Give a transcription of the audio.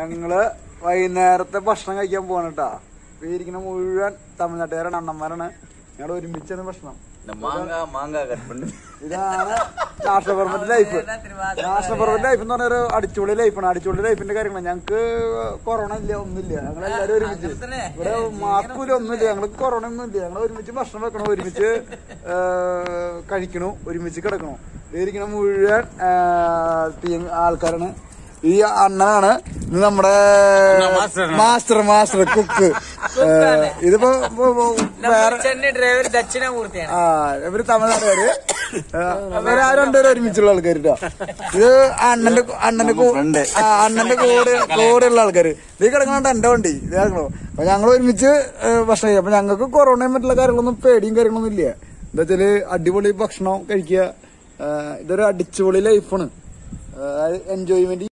ഞങ്ങള് വൈകുന്നേരത്തെ ഭക്ഷണം കഴിക്കാൻ പോവാണ് കേട്ടാ ഇപ്പൊ ഈ ഇരിക്കുന്ന മുഴുവൻ തമിഴ്നാട്ടുകാരാണ് അണ്ണന്മാരാണ് ഞങ്ങൾ ഒരുമിച്ചാണ് ഭക്ഷണം மாங்காய் மாங்காய் கட் பண்ணு ഇതാണ് രാഷ്ട്രപർവ്വത്തിന്റെ ലൈഫ് രാഷ്ട്രപർവ്വത്തിന്റെ ലൈഫ് എന്ന് പറഞ്ഞ ഒരു അടിച്ചുപൊളി ലൈഫാണ് അടിച്ചുപൊളി ലൈഫിന്റെ കാര്യങ്ങളാണ് ഞങ്ങക്ക് കൊറോണ ഇല്ല ഒന്നുമില്ല ഞങ്ങൾ എല്ലാവരും ഒരുമിച്ച് ഇവിടെ മാസ്കൂല ഒന്നുമില്ല ഞങ്ങൾക്ക് കൊറോണ ഒന്നും ഇല്ല ഞങ്ങൾ ഒരുമിച്ച് ഭക്ഷണം വെക്കണു ഒരുമിച്ച് ആ, കഴിക്കണു ഒരുമിച്ച് കിടക്കണു ഇരിക്കുന്ന മുഴുവൻ ആ, ടീം ആൾക്കാരാണ് ഈ അണ്ണനാണ് ഇത് നമ്മുടെ മാസ്റ്റർ മാസ്റ്റർ കുക്ക് ഇതിപ്പോ ഇപ്പൊ- ഇപ്പൊ വേറെ ചെന്നൈ ഡ്രൈവർ ദക്ഷിണമൂർത്തിയാണ് ആ ഇവര് തമിഴ്നാട്ടുകാര് ഇവര് ആ രണ്ടുപേരും ഒരുമിച്ചുള്ള ആൾക്കാർ കേട്ടോ ഇത് അണ്ണന്റെ അണ്ണന്റെ കൂ- ആ, അണ്ണന്റെ കൂടെ കൂടെയുള്ള ആൾക്കാര് ഇത് കിടക്കണോണ്ട് എന്റെ വണ്ടി ഇത് കിടക്കണോ അപ്പൊ ഞങ്ങൾ ഒരുമിച്ച് ഏ, ഭക്ഷണം കഴിക്കും അപ്പൊ ഞങ്ങൾക്ക് കൊറോണയും മറ്റുള്ള കാര്യങ്ങളൊന്നും പേടിയും കാര്യങ്ങളൊന്നും ഇല്ല എന്താ വെച്ചാല് അടിപൊളി ഭക്ഷണം കഴിക്കുക ഏ, ഇതൊരു അടിച്ചുപൊളി ലൈഫാണ് എൻജോയ്മെന്റ്